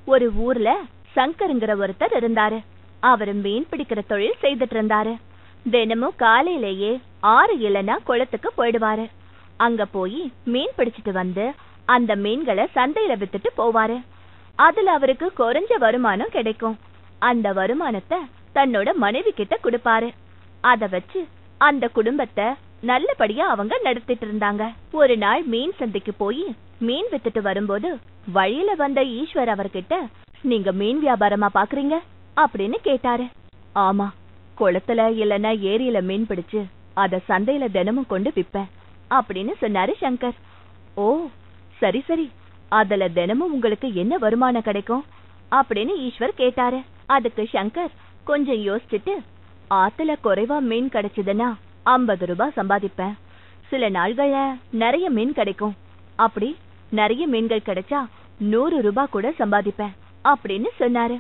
ஒரு ஊர்ல சங்கருங்கிற ஒருத்தர் இருந்தாரு அவரு மீன் பிடிக்கிற தொழில் செய்துட்டு இருந்தாரு தினமும் காலையிலேயே ஆறு இல்லைன்னா குளத்துக்கு போயிடுவாரு அங்க போய் மீன் பிடிச்சிட்டு வந்து அந்த மீன்களை சந்தையில வித்துட்டு போவாரு அதுல அவருக்கு குறைஞ்ச வருமானம் கிடைக்கும் அந்த வருமானத்தை தன்னோட மனைவி கிட்ட கொடுப்பாரு அத வச்சு அந்த குடும்பத்தை நல்லபடியா அவங்க நடத்திட்டு இருந்தாங்க ஒரு நாள் மீன் சந்தைக்கு போய் மீன் வித்துட்டு வரும்போது வழியில வந்த ஈஸ்வர் அவர்கிட்ட நீங்க மீன் வியாபாரமா பாக்குறீங்க அப்படின்னு கேட்டாரு ஆமா குளத்துல இல்லனா ஏரியில மீன் பிடிச்சு அத சந்தையில தினமும் கொண்டு விப்பேன் அப்படின்னு சொன்னாரு சங்கர் ஓ சரி சரி அதுல தினமும் உங்களுக்கு என்ன வருமானம் கிடைக்கும் அப்படின்னு ஈஸ்வர் கேட்டாரு அதுக்கு சங்கர் கொஞ்சம் யோசிச்சுட்டு ஆத்துல குறைவா மீன் கிடைச்சதுன்னா ஐம்பது ரூபாய் சம்பாதிப்பேன் சில நாள்கள்ல நிறைய மீன் கிடைக்கும் அப்படி நிறைய மீன்கள் கிடைச்சா நூறு ரூபாய் கூட சம்பாதிப்பேன் அப்படின்னு சொன்னாரு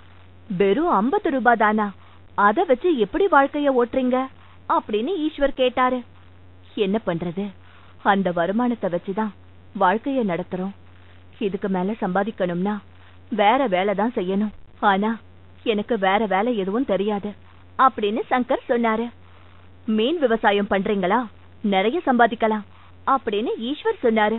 வெறும் ஐம்பது ரூபாய் தானா அத வச்சு எப்படி வாழ்க்கைய ஓட்டுறீங்க அப்படின்னு ஈஸ்வர் கேட்டாரு என்ன பண்றது அந்த வருமானத்தை வச்சுதான் வாழ்க்கைய நடத்துறோம் இதுக்கு மேல சம்பாதிக்கணும்னா வேற வேலை தான் செய்யணும் ஆனா எனக்கு வேற வேலை எதுவும் தெரியாது அப்படின்னு சங்கர் சொன்னாரு மீன் விவசாயம் பண்றீங்களா நிறைய சம்பாதிக்கலாம் அப்படின்னு ஈஸ்வர் சொன்னாரு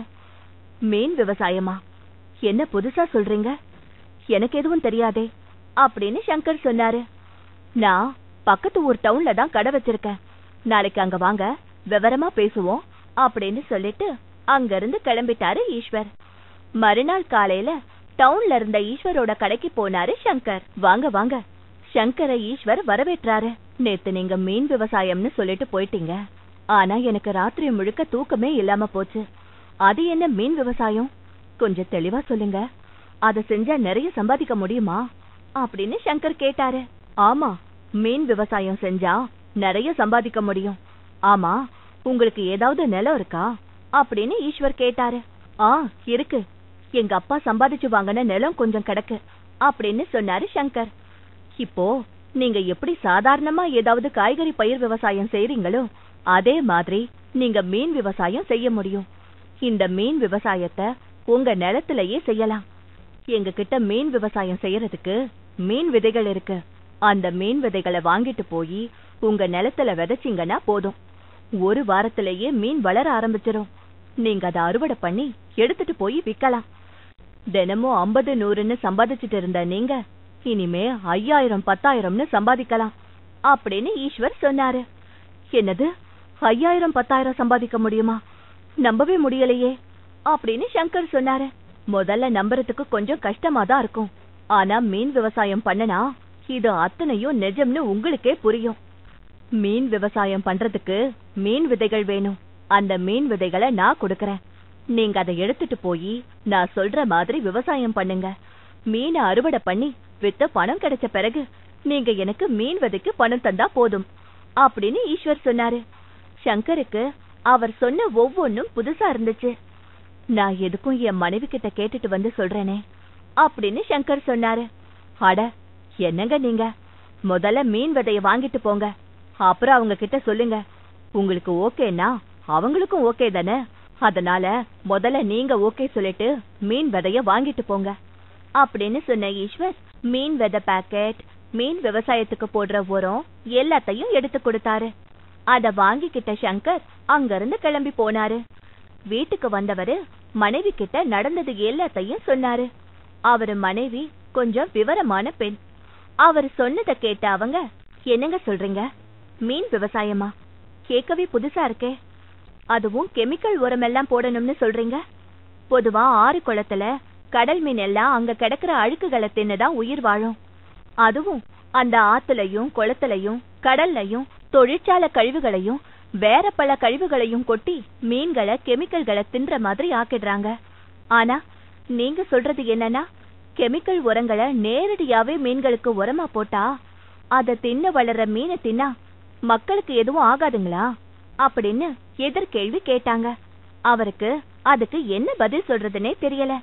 மீன் விவசாயமா என்ன புதுசா சொல்றீங்க எனக்கு எதுவும் தெரியாதே அப்படின்னு சங்கர் சொன்னாரு நான் பக்கத்து ஊர் டவுன்ல தான் கடை வச்சிருக்கேன் நாளைக்கு அங்க வாங்க விவரமா பேசுவோம் அப்படின்னு சொல்லிட்டு அங்க இருந்து கிளம்பிட்டாரு ஈஸ்வர் மறுநாள் காலையில டவுன்ல இருந்த ஈஸ்வரோட கடைக்கு போனாரு சங்கர் வாங்க வாங்க சங்கரை ஈஸ்வர் வரவேற்றாரு நேத்து நீங்க மீன் விவசாயம்னு சொல்லிட்டு போயிட்டீங்க ஆனா எனக்கு ராத்திரி முழுக்க தூக்கமே இல்லாம போச்சு அது என்ன மீன் விவசாயம் கொஞ்சம் தெளிவா சொல்லுங்க அத செஞ்சா நிறைய சம்பாதிக்க முடியுமா அப்படின்னு சங்கர் கேட்டாரு ஆமா மீன் விவசாயம் செஞ்சா நிறைய சம்பாதிக்க முடியும் ஆமா உங்களுக்கு ஏதாவது நிலம் இருக்கா அப்படின்னு ஈஸ்வர் கேட்டாரு ஆ இருக்கு எங்க அப்பா சம்பாதிச்சு வாங்கின நிலம் கொஞ்சம் கிடக்கு அப்படின்னு சொன்னாரு சங்கர் இப்போ நீங்க எப்படி சாதாரணமா ஏதாவது காய்கறி பயிர் விவசாயம் செய்றீங்களோ அதே மாதிரி நீங்க மீன் விவசாயம் செய்ய முடியும் இந்த மீன் விவசாயத்தை உங்க நிலத்திலேயே செய்யலாம் எங்க கிட்ட மீன் விவசாயம் செய்யறதுக்கு மீன் விதைகள் இருக்கு அந்த மீன் விதைகளை வாங்கிட்டு போய் உங்க நிலத்துல விதைச்சீங்கன்னா போதும் ஒரு வாரத்திலேயே மீன் வளர ஆரம்பிச்சிரும் நீங்க அதை அறுவடை பண்ணி எடுத்துட்டு போய் விக்கலாம் தினமும் ஐம்பது நூறுன்னு சம்பாதிச்சிட்டு இருந்த நீங்க இனிமே ஐயாயிரம் பத்தாயிரம்னு சம்பாதிக்கலாம் அப்படின்னு ஈஸ்வர் சொன்னாரு என்னது ஐயாயிரம் பத்தாயிரம் சம்பாதிக்க முடியுமா நம்பவே முடியலையே அப்படின்னு சங்கர் சொன்னாரு முதல்ல நம்புறதுக்கு கொஞ்சம் கஷ்டமா தான் இருக்கும் ஆனா மீன் விவசாயம் பண்ணனா இது அத்தனையும் நிஜம்னு உங்களுக்கே புரியும் மீன் விவசாயம் பண்றதுக்கு மீன் விதைகள் வேணும் அந்த மீன் விதைகளை நான் கொடுக்கறேன் நீங்க அதை எடுத்துட்டு போய் நான் சொல்ற மாதிரி விவசாயம் பண்ணுங்க மீனை அறுவடை பண்ணி வித்த பணம் கிடைச்ச பிறகு நீங்க எனக்கு மீன் விதைக்கு பணம் தந்தா போதும் அப்படின்னு ஈஸ்வர் சொன்னாரு சங்கருக்கு அவர் சொன்ன ஒவ்வொன்னும் புதுசா இருந்துச்சு நான் எதுக்கும் என் மனைவி கிட்ட கேட்டுட்டு வந்து சொல்றேனே அப்படின்னு சங்கர் சொன்னாரு அட என்னங்க நீங்க முதல்ல மீன் விதைய வாங்கிட்டு போங்க அப்புறம் அவங்க கிட்ட சொல்லுங்க உங்களுக்கு ஓகேனா அவங்களுக்கும் ஓகே தானே அதனால முதல்ல நீங்க ஓகே சொல்லிட்டு மீன் விதைய வாங்கிட்டு போங்க அப்படின்னு சொன்ன ஈஸ்வர் மீன் விதை பாக்கெட் மீன் விவசாயத்துக்கு போடுற உரம் எல்லாத்தையும் எடுத்து கொடுத்தாரு அத வாங்கிக்கிட்ட சங்கர் அங்கிருந்து கிளம்பி போனாரு வீட்டுக்கு வந்தவரு மனைவி கிட்ட நடந்தது எல்லாத்தையும் சொன்னாரு அவரு மனைவி கொஞ்சம் விவரமான பெண் அவர் சொன்னத கேட்ட அவங்க என்னங்க சொல்றீங்க மீன் விவசாயமா கேட்கவே புதுசா இருக்கே அதுவும் கெமிக்கல் உரம் எல்லாம் போடணும்னு சொல்றீங்க பொதுவா ஆறு குளத்துல கடல் மீன் எல்லாம் அங்க கிடக்குற அழுக்குகளை தின்னுதான் உயிர் வாழும் அதுவும் அந்த ஆத்துலயும் குளத்துலயும் கடல்லையும் தொழிற்சாலை கழிவுகளையும் வேற பல கழிவுகளையும் கொட்டி மீன்களை கெமிக்கல்களை தின்ற மாதிரி ஆக்கிடுறாங்க ஆனா நீங்க சொல்றது என்னன்னா கெமிக்கல் உரங்களை நேரடியாவே மீன்களுக்கு உரமா போட்டா அத தின்ன வளர்ற மீனை தின்னா மக்களுக்கு எதுவும் ஆகாதுங்களா அப்படின்னு எதிர்கேள்வி கேட்டாங்க அவருக்கு அதுக்கு என்ன பதில் சொல்றதுனே தெரியல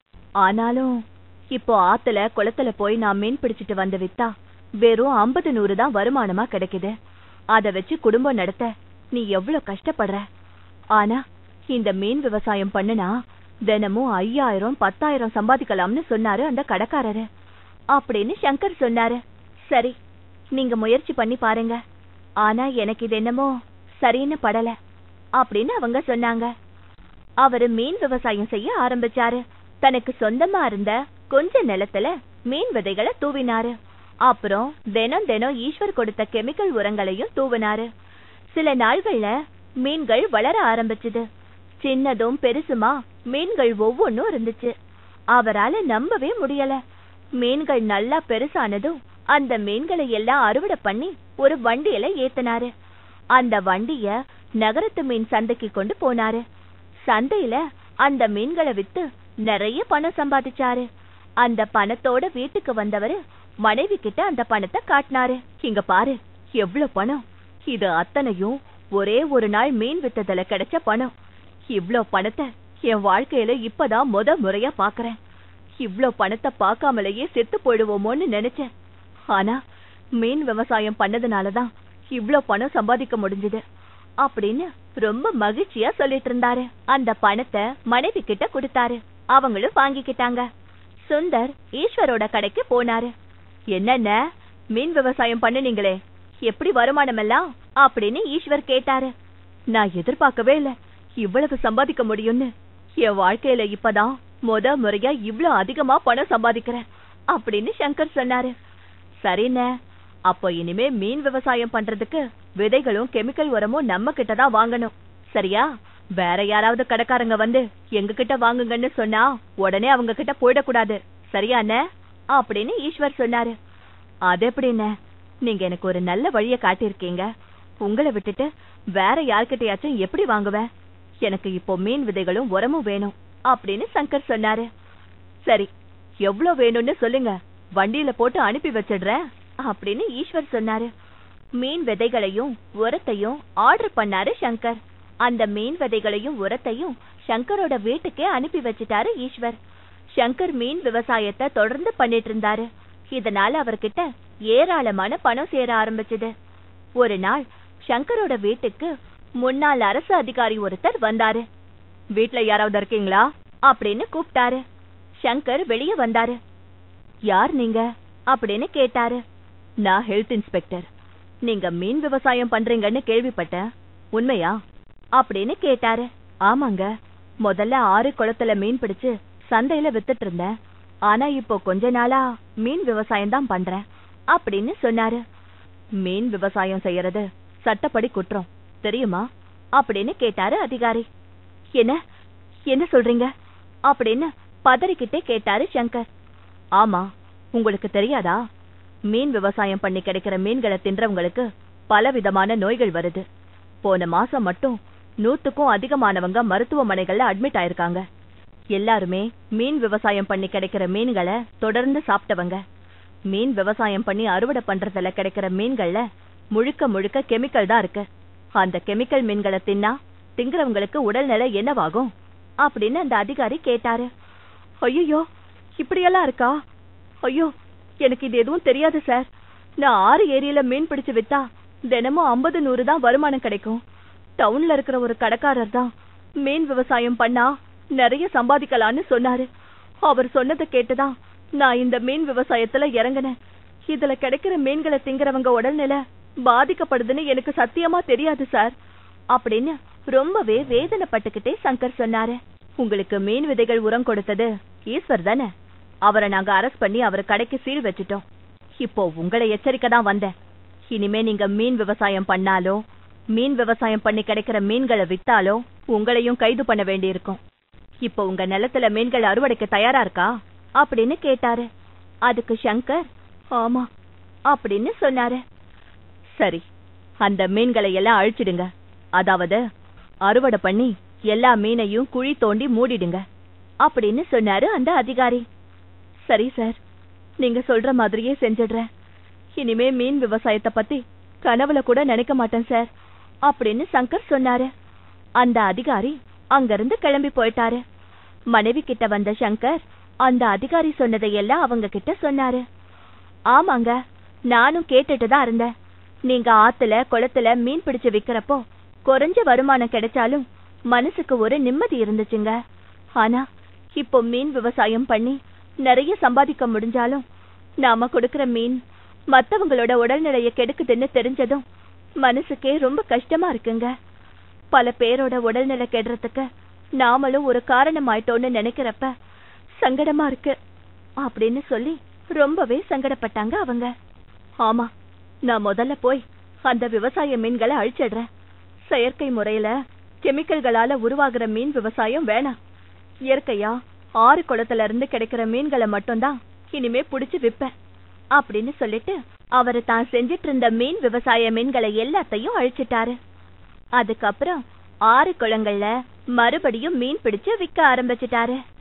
ஆனாலும் இப்போ ஆத்துல குளத்துல போய் நான் மீன் பிடிச்சிட்டு வந்து வித்தா வெறும் ஐம்பது நூறு தான் வருமானமா கிடைக்குது அத வச்சு குடும்பம் நடத்த நீ எவ்வளவு கஷ்டப்படுற ஆனா இந்த மீன் விவசாயம் பண்ணுனா தினமும் ஐயாயிரம் பத்தாயிரம் சம்பாதிக்கலாம்னு சொன்னாரு அந்த கடைக்காரரு அப்படின்னு சங்கர் சொன்னாரு சரி நீங்க முயற்சி பண்ணி பாருங்க ஆனா எனக்கு இது என்னமோ சரின்னு படல அப்படின்னு அவங்க சொன்னாங்க அவரு மீன் விவசாயம் செய்ய ஆரம்பிச்சாரு தனக்கு சொந்தமா இருந்த கொஞ்ச நிலத்துல மீன் விதைகளை தூவினாரு அப்புறம் தினம் தினம் ஈஸ்வர் கொடுத்த கெமிக்கல் உரங்களையும் தூவினாரு சில நாள்கள்ல மீன்கள் வளர ஆரம்பிச்சுது சின்னதும் பெருசுமா மீன்கள் ஒவ்வொன்னும் இருந்துச்சு அவரால நம்பவே முடியல மீன்கள் நல்லா பெருசானதும் அந்த மீன்களை எல்லாம் அறுவடை பண்ணி ஒரு வண்டியில ஏத்தினாரு அந்த வண்டிய நகரத்து மீன் சந்தைக்கு கொண்டு போனாரு சந்தையில அந்த மீன்களை வித்து நிறைய பணம் சம்பாதிச்சாரு அந்த பணத்தோட வீட்டுக்கு வந்தவரு மனைவி கிட்ட அந்த பணத்தை காட்டினாரு இங்க பாரு எவ்வளவு பணம் இது அத்தனையும் ஒரே ஒரு நாள் மீன் வித்ததுல கிடைச்ச பணம் இவ்ளோ பணத்தை என் வாழ்க்கையில இப்பதான் முத முறையா பாக்குறேன் இவ்ளோ பணத்தை பார்க்காமலேயே செத்து போயிடுவோமோன்னு நினைச்சேன் ஆனா மீன் விவசாயம் பண்ணதுனாலதான் இவ்ளோ பணம் சம்பாதிக்க முடிஞ்சது அப்படின்னு ரொம்ப மகிழ்ச்சியா சொல்லிட்டு இருந்தாரு அந்த பணத்தை மனைவி கிட்ட கொடுத்தாரு அவங்களும் வாங்கிக்கிட்டாங்க சுந்தர் ஈஸ்வரோட கடைக்கு போனாரு என்னென்ன மீன் விவசாயம் பண்ணுனீங்களே எப்படி வருமானம் எல்லாம் அப்படின்னு ஈஸ்வர் கேட்டாரு நான் எதிர்பார்க்கவே இல்ல இவ்வளவு சம்பாதிக்க முடியும்னு என் வாழ்க்கையில இப்பதான் முத முறையா இவ்ளோ அதிகமா பணம் சம்பாதிக்கிறேன் அப்படின்னு சங்கர் சொன்னாரு சரிண்ணே அப்போ இனிமே மீன் விவசாயம் பண்றதுக்கு விதைகளும் கெமிக்கல் உரமும் நம்ம கிட்ட தான் வாங்கணும் சரியா வேற யாராவது கடைக்காரங்க வந்து எங்க கிட்ட வாங்குங்கன்னு சொன்னா உடனே அவங்க கிட்ட போயிடக்கூடாது சரியா அண்ணே அப்படின்னு ஈஸ்வர் சொன்னாரு அது எப்படிண்ணே நீங்க எனக்கு ஒரு நல்ல வழிய காட்டியிருக்கீங்க உங்களை விட்டுட்டு வேற யார்கிட்டயாச்சும் எப்படி வாங்குவேன் எனக்கு இப்போ மீன் விதைகளும் உரமும் வேணும் அப்படின்னு சங்கர் சொன்னாரு சரி எவ்வளவு வேணும்னு சொல்லுங்க வண்டியில போட்டு அனுப்பி வச்சிடுறேன் அப்படின்னு ஈஸ்வர் சொன்னாரு மீன் விதைகளையும் உரத்தையும் ஆர்டர் பண்ணாரு சங்கர் அந்த மீன் விதைகளையும் உரத்தையும் சங்கரோட வீட்டுக்கே அனுப்பி வச்சிட்டாரு ஈஸ்வர் சங்கர் மீன் விவசாயத்தை தொடர்ந்து பண்ணிட்டு இருந்தாரு இதனால அவர்கிட்ட ஏராளமான பணம் சேர ஆரம்பிச்சது ஒரு நாள் சங்கரோட வீட்டுக்கு முன்னாள் அரசு அதிகாரி ஒருத்தர் வந்தாரு வீட்ல யாராவது இருக்கீங்களா அப்படின்னு கூப்பிட்டாரு சங்கர் வெளியே வந்தாரு யார் நீங்க அப்படின்னு கேட்டாரு நான் ஹெல்த் இன்ஸ்பெக்டர் நீங்க மீன் விவசாயம் பண்றீங்கன்னு கேள்விப்பட்டேன் உண்மையா அப்படின்னு கேட்டாரு ஆமாங்க முதல்ல ஆறு குளத்துல மீன் பிடிச்சு சந்தையில வித்துட்டு இருந்தேன் ஆனா இப்போ கொஞ்ச நாளா மீன் விவசாயம் தான் பண்றேன் அப்படின்னு சொன்னாரு மீன் விவசாயம் செய்யறது சட்டப்படி குற்றம் தெரியுமா அப்படின்னு கேட்டாரு அதிகாரி என்ன என்ன சொல்றீங்க அப்படின்னு பதறிக்கிட்டே கேட்டாரு சங்கர் ஆமா உங்களுக்கு தெரியாதா மீன் விவசாயம் பண்ணி கிடைக்கிற மீன்களை தின்றவங்களுக்கு பல விதமான நோய்கள் வருது போன மாசம் மட்டும் நூத்துக்கும் அதிகமானவங்க மருத்துவமனைகள்ல அட்மிட் ஆயிருக்காங்க எல்லாருமே மீன் விவசாயம் பண்ணி கிடைக்கிற மீன்களை தொடர்ந்து சாப்பிட்டவங்க மீன் விவசாயம் பண்ணி அறுவடை பண்றதுல கிடைக்கிற மீன்கள்ல முழுக்க முழுக்க கெமிக்கல் தான் இருக்கு அந்த கெமிக்கல் மீன்களை தின்னா திங்குறவங்களுக்கு உடல்நிலை என்னவாகும் அப்படின்னு அந்த அதிகாரி கேட்டாரு ஐயோ இப்படியெல்லாம் இருக்கா ஐயோ எனக்கு இது எதுவும் தெரியாது சார் நான் ஆறு ஏரியில மீன் பிடிச்சு வித்தா தினமும் ஐம்பது நூறு தான் வருமானம் கிடைக்கும் டவுன்ல இருக்கிற ஒரு கடைக்காரர் தான் மீன் விவசாயம் பண்ணா நிறைய சம்பாதிக்கலாம்னு சொன்னாரு அவர் சொன்னதை கேட்டுதான் நான் இந்த மீன் விவசாயத்துல இறங்கினேன் இதுல கிடைக்கிற மீன்களை திங்கிறவங்க உடல்நிலை பாதிக்கப்படுதுன்னு எனக்கு சத்தியமா தெரியாது சார் அப்படின்னு ரொம்பவே வேதனைப்பட்டுக்கிட்டே சங்கர் சொன்னாரு உங்களுக்கு மீன் விதைகள் உரம் கொடுத்தது ஈஸ்வர் தானே அவரை நாங்க அரெஸ்ட் பண்ணி அவர் கடைக்கு சீல் வச்சிட்டோம் இப்போ உங்களை எச்சரிக்கை தான் வந்தேன் இனிமே நீங்க மீன் விவசாயம் பண்ணாலோ மீன் விவசாயம் பண்ணி கிடைக்கிற மீன்களை வித்தாலோ உங்களையும் கைது பண்ண வேண்டியிருக்கும் இப்போ உங்க நிலத்துல மீன்கள் அறுவடைக்கு தயாரா இருக்கா அப்படின்னு கேட்டாரு அதுக்கு சங்கர் ஆமா அப்படின்னு சொன்னாரு சரி அந்த மீன்களை எல்லாம் அழிச்சிடுங்க அதாவது அறுவடை பண்ணி எல்லா மீனையும் குழி தோண்டி மூடிடுங்க அப்படின்னு சொன்னாரு அந்த அதிகாரி சரி சார் நீங்க சொல்ற மாதிரியே செஞ்சிடுறேன் இனிமே மீன் விவசாயத்தை பத்தி கனவுல கூட நினைக்க மாட்டேன் சார் அப்படின்னு சங்கர் சொன்னாரு அந்த அதிகாரி அங்கிருந்து கிளம்பி போயிட்டாரு மனைவி கிட்ட வந்த சங்கர் அந்த அதிகாரி சொன்னதையெல்லாம் அவங்க கிட்ட சொன்னாரு ஆமாங்க நானும் கேட்டுட்டு தான் இருந்தேன் நீங்க ஆத்துல குளத்துல மீன் பிடிச்சு விக்கிறப்போ குறைஞ்ச வருமானம் கிடைச்சாலும் மனசுக்கு ஒரு நிம்மதி இருந்துச்சுங்க ஆனா இப்போ மீன் விவசாயம் பண்ணி நிறைய சம்பாதிக்க முடிஞ்சாலும் நாம கொடுக்கிற மீன் மத்தவங்களோட உடல்நிலைய கெடுக்குதுன்னு தெரிஞ்சதும் மனசுக்கே ரொம்ப கஷ்டமா இருக்குங்க பல பேரோட உடல்நிலை கெடுறதுக்கு நாமளும் ஒரு காரணமாயிட்டோம்னு நினைக்கிறப்ப சங்கடமா இருக்கு அப்படின்னு சொல்லி ரொம்பவே சங்கடப்பட்டாங்க அவங்க ஆமா நான் முதல்ல போய் அந்த விவசாய மீன்களை அழிச்சிடுறேன் செயற்கை முறையில கெமிக்கல்களால உருவாகுற மீன் விவசாயம் வேணாம் இயற்கையா ஆறு குளத்துல இருந்து கிடைக்கிற மீன்களை மட்டும்தான் இனிமே புடிச்சு விப்பேன் அப்படின்னு சொல்லிட்டு அவரு தான் செஞ்சிட்டு இருந்த மீன் விவசாய மீன்களை எல்லாத்தையும் அழிச்சிட்டாரு அதுக்கப்புறம் ஆறு குளங்கள்ல மறுபடியும் மீன் பிடிச்சு விக்க ஆரம்பிச்சிட்டாரு